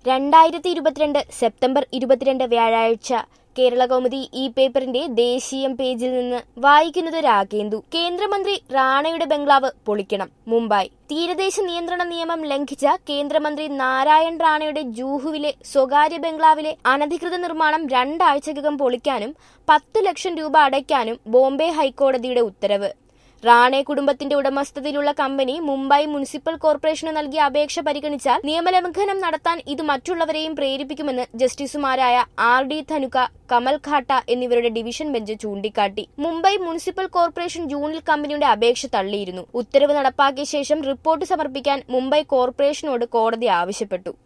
രണ്ടായിരത്തി ഇരുപത്തിരണ്ട് സെപ്റ്റംബർ ഇരുപത്തിരണ്ട് വ്യാഴാഴ്ച കേരള കൗമുദി ഈ പേപ്പറിന്റെ ദേശീയം പേജിൽ നിന്ന് വായിക്കുന്നത് രാഗേന്ദു കേന്ദ്രമന്ത്രി റാണയുടെ ബംഗ്ലാവ് പൊളിക്കണം മുംബൈ തീരദേശ നിയന്ത്രണ നിയമം ലംഘിച്ച കേന്ദ്രമന്ത്രി നാരായൺ റാണയുടെ ജൂഹുവിലെ സ്വകാര്യ ബംഗ്ലാവിലെ അനധികൃത നിർമ്മാണം രണ്ടാഴ്ചക്കകം പൊളിക്കാനും പത്ത് ലക്ഷം രൂപ അടയ്ക്കാനും ബോംബെ ഹൈക്കോടതിയുടെ ഉത്തരവ് റാണെ കുടുംബത്തിന്റെ ഉടമസ്ഥതയിലുള്ള കമ്പനി മുംബൈ മുനിസിപ്പൽ കോർപ്പറേഷന് നൽകിയ അപേക്ഷ പരിഗണിച്ചാൽ നിയമലംഘനം നടത്താൻ ഇത് മറ്റുള്ളവരെയും പ്രേരിപ്പിക്കുമെന്ന് ജസ്റ്റിസുമാരായ ആർ ഡി ധനുക കമൽ ഖാട്ട എന്നിവരുടെ ഡിവിഷൻ ബെഞ്ച് ചൂണ്ടിക്കാട്ടി മുംബൈ മുനിസിപ്പൽ കോർപ്പറേഷൻ ജൂണിൽ കമ്പനിയുടെ അപേക്ഷ തള്ളിയിരുന്നു ഉത്തരവ് നടപ്പാക്കിയ ശേഷം റിപ്പോർട്ട് സമർപ്പിക്കാൻ മുംബൈ കോർപ്പറേഷനോട് കോടതി ആവശ്യപ്പെട്ടു